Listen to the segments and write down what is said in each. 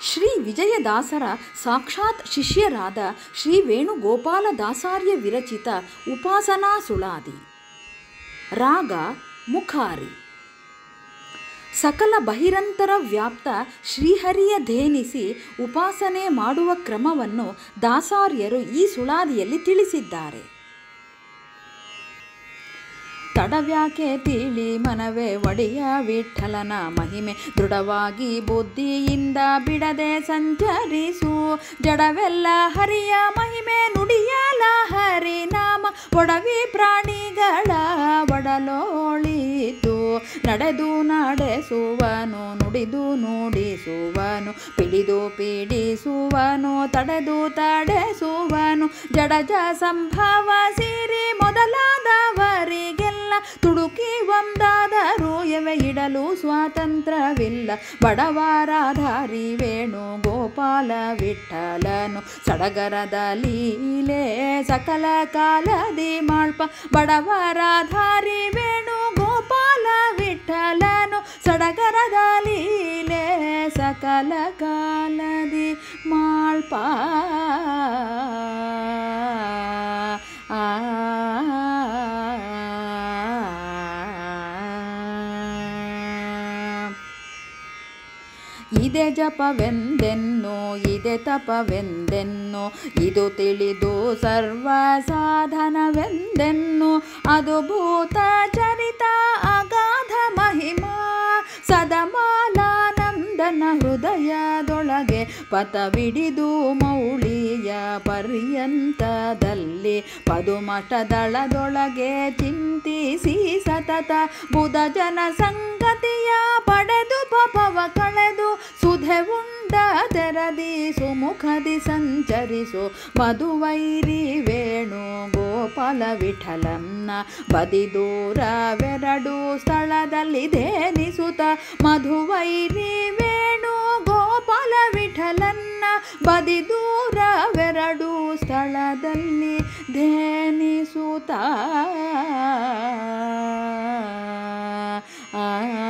ಶ್ರೀ ವಿಜಯದಾಸರ ಸಾಕ್ಷಾತ್ ಶಿಷ್ಯರಾದ ಶ್ರೀ ವೇಣುಗೋಪಾಲ ದಾಸಾರ್ಯ ವಿರಚಿತ ಉಪಾಸನಾ ಸುಳಾದಿ ರಾಗ ಮುಖಾರಿ ಸಕಲ ಬಹಿರಂತರ ವ್ಯಾಪ್ತ ಶ್ರೀಹರಿಯ ಧೇನಿಸಿ ಉಪಾಸನೆ ಮಾಡುವ ಕ್ರಮವನ್ನು ದಾಸಾರ್ಯರು ಈ ಸುಳಾದಿಯಲ್ಲಿ ತಿಳಿಸಿದ್ದಾರೆ ತಡವ್ಯಾಕೆ ತಿಳಿ ಮನವೇ ಒಡೆಯ ವಿಠಲನ ಮಹಿಮೆ ದೃಢವಾಗಿ ಬುದ್ಧಿಯಿಂದ ಬಿಡದೆ ಸಂಚರಿಸು ಜಡವೆಲ್ಲ ಹರಿಯ ಮಹಿಮೆ ನುಡಿಯಲ ಹರಿನಾಮ ಒಡವಿ ಪ್ರಾಣಿಗಳ ಒಡಲೋಳಿತು ನಡೆದು ನಡೆಸುವನು ನುಡಿದು ನುಡಿಸುವನು ಪಿಡಿದು ಪೀಡಿಸುವನು ತಡೆದು ತಡೆಸುವನು ಜಡಜ ಸಂಭವ ಸಿರಿ ಮೊದಲಾದವರಿಗೆಲ್ಲ ತುಡುಕಿ ಒಂದಾದರೂ ಎವೆ ಇಡಲು ಸ್ವಾತಂತ್ರ್ಯವಿಲ್ಲ ಬಡವರಾಧಾರಿ ವೇಣು ಗೋಪಾಲ ವಿಠಲನು ಸಡಗರದ ಲೀಲೆ ಸಕಲ ಕಾಲದಿ ಮಾಳ್ಪ ಬಡವರಾಧಾರಿ ವೇಣು ಗೋಪಾಲ ವಿಠಲನು ಸಡಗರದ ಲೀಲೆ ಸಕಲ ಕಾಲದಿ ಮಾಳ್ಪ ಆ ಇದೆ ಜಪವೆಂದೆನ್ನು ಇದೆ ತಪವೆಂದೆನ್ನು ಇದು ತಿಳಿದು ಸರ್ವ ಸಾಧನವೆಂದೆನ್ನು ಅದು ಭೂತ ಚರಿತ ಅಗಾಧ ಮಹಿಮಾ ಸದಮಾಲಾನಂದನ ಹೃದಯದೊಳಗೆ ಪಥವಿಡಿದು ಮೌಳಿಯ ಪರ್ಯಂತದಲ್ಲಿ ಪದುಮಠದಳದೊಳಗೆ ಚಿಂತಿಸಿ ಸತತ ಬುಧ ಜನ ಸಂಗತಿಯ ಪಡೆದು ಪಪವ ಕಳೆದು ಸುಧೆ ಉಂಡ ತೆರದಿ ಸುಮುಖದಿ ಸಂಚರಿಸು ಮಧುವೈರಿ ವೇಣು ಗೋಪಾಲ ವಿಠಲನ್ನ ಬದಿ ದೂರವೆರಡು ಸ್ಥಳದಲ್ಲಿ ಧೇನಿಸುತ್ತ ಮಧುವೈರಿ ವೇಣು ಗೋಪಾಲ ವಿಠಲನ್ನ ಬದಿ ದೂರವೆರಡು ಸ್ಥಳದಲ್ಲಿ ಧೇನಿಸುತ್ತ ಆ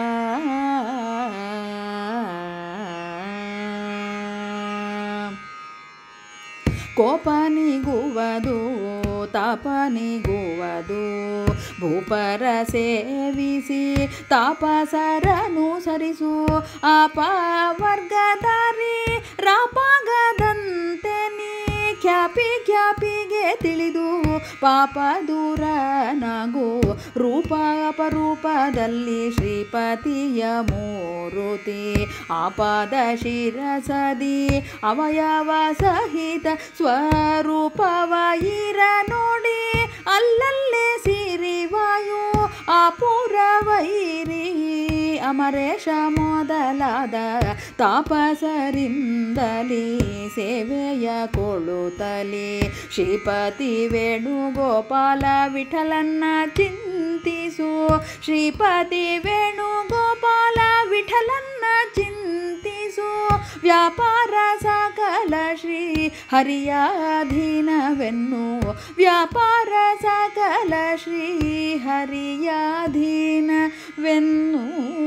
ಕೋಪನಿಗುವುದು ತಾಪನಿಗುವುದು ಭೂಪರ ಸೇವಿಸಿ ತಾಪಸರನು ಸರಿಸು ಅಪವರ್ಗದಾರಿ ರಾಪಾಗದಂತೆ ನೀ ಖ್ಯಾಪಿ ಖ್ಯಾಪಿಗೆ ತಿಳಿದು ಪಾಪ ದೂರ ನಗು ರೂಪ ಅಪರೂಪದಲ್ಲಿ ಶ್ರೀಪತಿಯ ಮೂರುತಿ ಆಪಾದ ಶಿರಸದಿ ಅವಯವ ಸಹಿತ ಸ್ವರೂಪವ ಈರ ನೋಡಿ ಅಲ್ಲಲ್ಲೇ ಸಿರಿವಾಯು ಅಪುರವೈರಿ ಅಮರೇಶ ಮೊದಲಾದ ತಾಪಸರಿಂದಲೇ ಸೇವೆಯ ಕೊಳುತ್ತಲೇ ಶ್ರೀಪತಿ ವೇಣುಗೋಪಾಲ ವಿಠಲನ್ನ ಚಿಂತಿಸು ಶ್ರೀಪತಿ ವೇಣುಗೋಪಾಲ ವಿಠಲನ್ನ ಚಿಂತಿಸು ವ್ಯಾಪಾರ ಸಕಲ ಶ್ರೀ ಹರಿಯಾಧೀನವೆನ್ನು ವ್ಯಾಪಾರ ಸಕಲ ಶ್ರೀ ಹರಿಯಾಧೀನವೆನ್ನು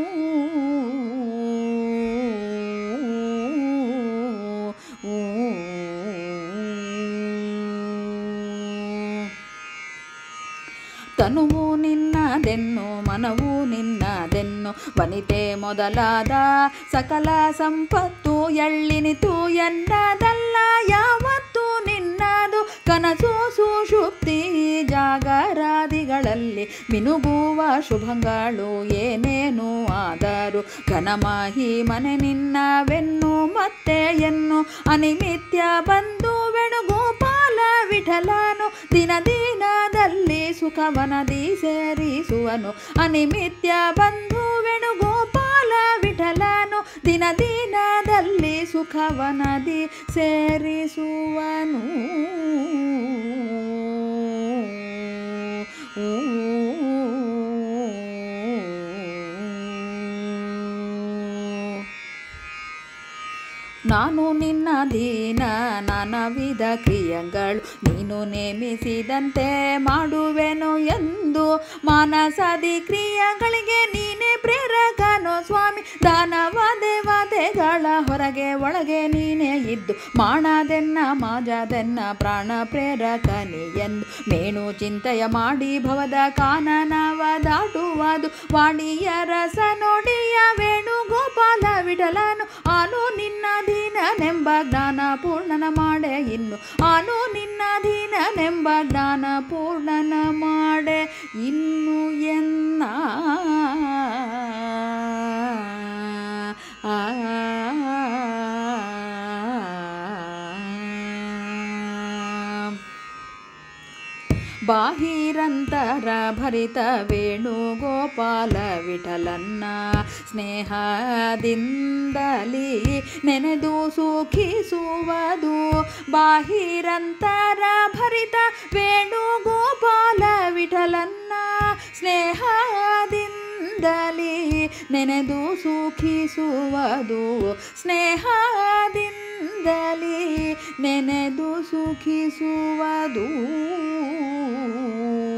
ತನುವು ನಿನ್ನದೆನ್ನು ಮನವು ನಿನ್ನದೆನ್ನು ವನಿತೆ ಮೊದಲಾದ ಸಕಲ ಸಂಪತ್ತು ಎಳ್ಳಿನಿತು ಎನ್ನದಲ್ಲ ಯಾವತ್ತು ನಿನ್ನದು ಕನಸು ಸುಷುಪ್ತಿ ಜಾಗರಾದಿಗಳಲ್ಲಿ ಮಿನುಗುವ ಶುಭಗಳು ಏನೇನು ಆದರೂ ಘನಮಾಹಿ ಮನೆ ನಿನ್ನವೆನ್ನು ಮತ್ತೆ ಎನ್ನು ಅನಿಮಿತ್ಯ ಬಂದು ವೇಣುಗೋಪಾಲ ವಿಠಲನು ದಿನ ದಿನದಲ್ಲಿ ಸುಖವನದಿ ಸೇರಿಸುವನು ಅನಿಮಿತ್ಯ ಬಂಧು ವೇಣುಗೋಪಾಲ ವಿಠಲನು ದಿನ ದಿನದಲ್ಲಿ ಸುಖವನದಿ ಸೇರಿಸುವನು ನಾನು ನಿನ್ನ ದೀನ ನಾನಾ ವಿಧ ಕ್ರಿಯೆಗಳು ನೀನು ನೇಮಿಸಿದಂತೆ ಮಾಡುವೆನು ಎಂದು ಮಾನಸಾದಿ ಕ್ರಿಯೆಗಳಿಗೆ ನೀನೇ ಪ್ರೇರಕನು ಸ್ವಾಮಿ ದಾನವ ದೇವತೆಗಳ ಹೊರ ಹೊರಗೆ ಒಳಗೆ ನೀನೇ ಇದ್ದು ಮಾಡದೆನ್ನ ಮಾಜದೆನ್ನ ಪ್ರಾಣ ಪ್ರೇರಕನಿ ಎಂದು ಮೇಣು ಚಿಂತೆಯ ಮಾಡಿ ಭವದ ಕಾನನವ ದಾಟುವುದು ವಾಣಿಯ ರಸ ನೋಡಿಯ ವೇಣುಗೋಪಾಲ ವಿಠಲನು ಆನು ನಿನ್ನ ದೀನನೆಂಬ ಜ್ಞಾನ ಪೂರ್ಣನ ಮಾಡೆ ಇನ್ನು ಆನು ನಿನ್ನ ದೀನನೆಂಬ ಜ್ಞಾನ ಪೂರ್ಣನ ಮಾಡೆ ಇನ್ನು ಎನ್ನ ಆ ಬಾಹಿರಂತರ ಭರಿತ ವೇಣುಗೋಪಾಲ ವಿಠಲನ್ನ ಸ್ನೇಹದಿಂದಲಿ ನೆನೆದು ಸುಖಿಸುವುದು ಬಾಹಿರಂತರ ಭರಿತ ವೇಣುಗೋಪಾಲ ವಿಠಲನ್ನ ಸ್ನೇಹದಿಂದಲಿ ನೆನೆದು ಸುಖಿಸುವುದು ಸ್ನೇಹದಿಂದಲಿ ನೆನೆದು ಸುಖಿಸುವುದು